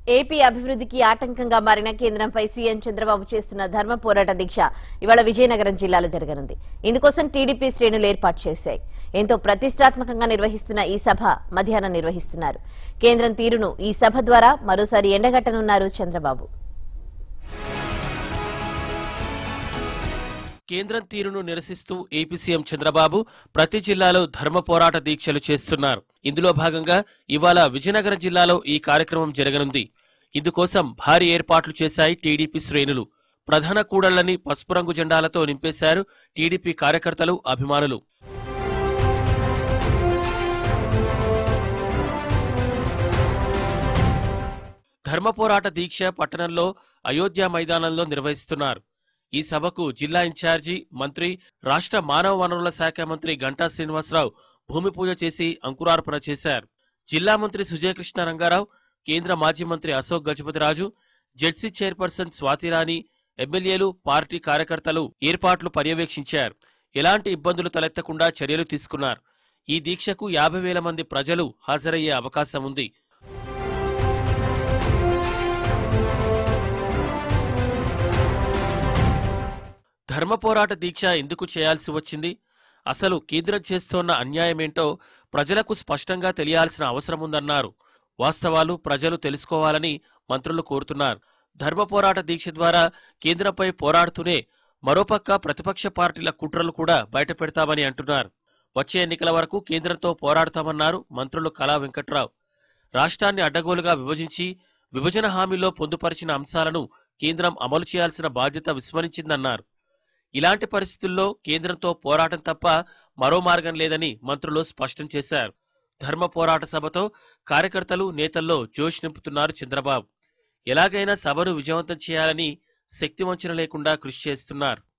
AP అభివృద్ధికి ఆటంకంగా మారిన కేంద్రంపై సీఎం చంద్రబాబు చేస్తున్న ధర్మ పోరాట దీక్ష ఇవాళ విజయనగరం జిల్లాలో జరగనుంది ఇందుకోసం టీడీపీ శ్రేణులు ఏర్పాటు చేశాయి ఎంతో ప్రతిష్టాత్మకంగా నిర్వహిస్తున్న ఈ సభ మధ్యాహ్నం నిర్వహిస్తున్నారు కేంద్రం తీరును ఈ సభ ద్వారా మరోసారి ఎండగట్టనున్నారు చంద్రబాబు కేంద్రం తీరును నిరసిస్తూ ఏపీ సీఎం చంద్రబాబు ప్రతి జిల్లాలో ధర్మ పోరాట దీక్షలు చేస్తున్నారు ఇందులో భాగంగా ఇవాళ విజయనగరం జిల్లాలో ఈ కార్యక్రమం జరగనుంది ఇందుకోసం భారీ ఏర్పాట్లు చేశాయి టీడీపీ శ్రేణులు ప్రధాన కూడళ్లని పసుపు రంగు జెండాలతో నింపేశారు టీడీపీ కార్యకర్తలు అభిమానులు ధర్మ పోరాట దీక్ష పట్టణంలో అయోధ్య మైదానంలో నిర్వహిస్తున్నారు ఈ సభకు జిల్లా ఇన్ఛార్జి మంత్రి రాష్ట్ర మానవ వనరుల శాఖ మంత్రి గంటా శ్రీనివాసరావు భూమి పూజ చేసి అంకురార్పణ చేశారు జిల్లా మంత్రి సుజయకృష్ణ రంగారావు కేంద్ర మాజీ మంత్రి అశోక్ గజపతిరాజు జెడ్సీ చైర్పర్సన్ స్వాతిరాణి ఎమ్మెల్యేలు పార్టీ కార్యకర్తలు ఏర్పాట్లు పర్యవేక్షించారు ఎలాంటి ఇబ్బందులు తలెత్తకుండా చర్యలు తీసుకున్నారు ఈ దీక్షకు యాభై వేల మంది ప్రజలు హాజరయ్యే అవకాశం ఉంది ధర్మ పోరాట దీక్ష ఎందుకు చేయాల్సి వచ్చింది అసలు కేంద్రం చేస్తోన్న అన్యాయమేంటో ప్రజలకు స్పష్టంగా తెలియాల్సిన అవసరం ఉందన్నారు వాస్తవాలు ప్రజలు తెలుసుకోవాలని మంత్రులు కోరుతున్నారు ధర్మ పోరాట దీక్ష ద్వారా కేంద్రంపై పోరాడుతూనే మరోపక్క ప్రతిపక్ష పార్టీల కుట్రలు కూడా బయటపెడతామని అంటున్నారు వచ్చే ఎన్నికల వరకు కేంద్రంతో పోరాడతామన్నారు మంత్రులు కళా వెంకట్రావు రాష్ట్రాన్ని అడ్డగోలుగా విభజించి విభజన హామీలో పొందుపరిచిన అంశాలను కేంద్రం అమలు చేయాల్సిన బాధ్యత విస్మరించిందన్నారు ఇలాంటి పరిస్థితుల్లో కేంద్రంతో పోరాటం తప్ప మరో మార్గం లేదని మంత్రులు స్పష్టం చేశారు ధర్మ పోరాట సభతో కార్యకర్తలు నేతల్లో జోష్ నింపుతున్నారు చంద్రబాబు ఎలాగైనా సభను విజయవంతం చేయాలని శక్తివంచన లేకుండా కృషి చేస్తున్నారు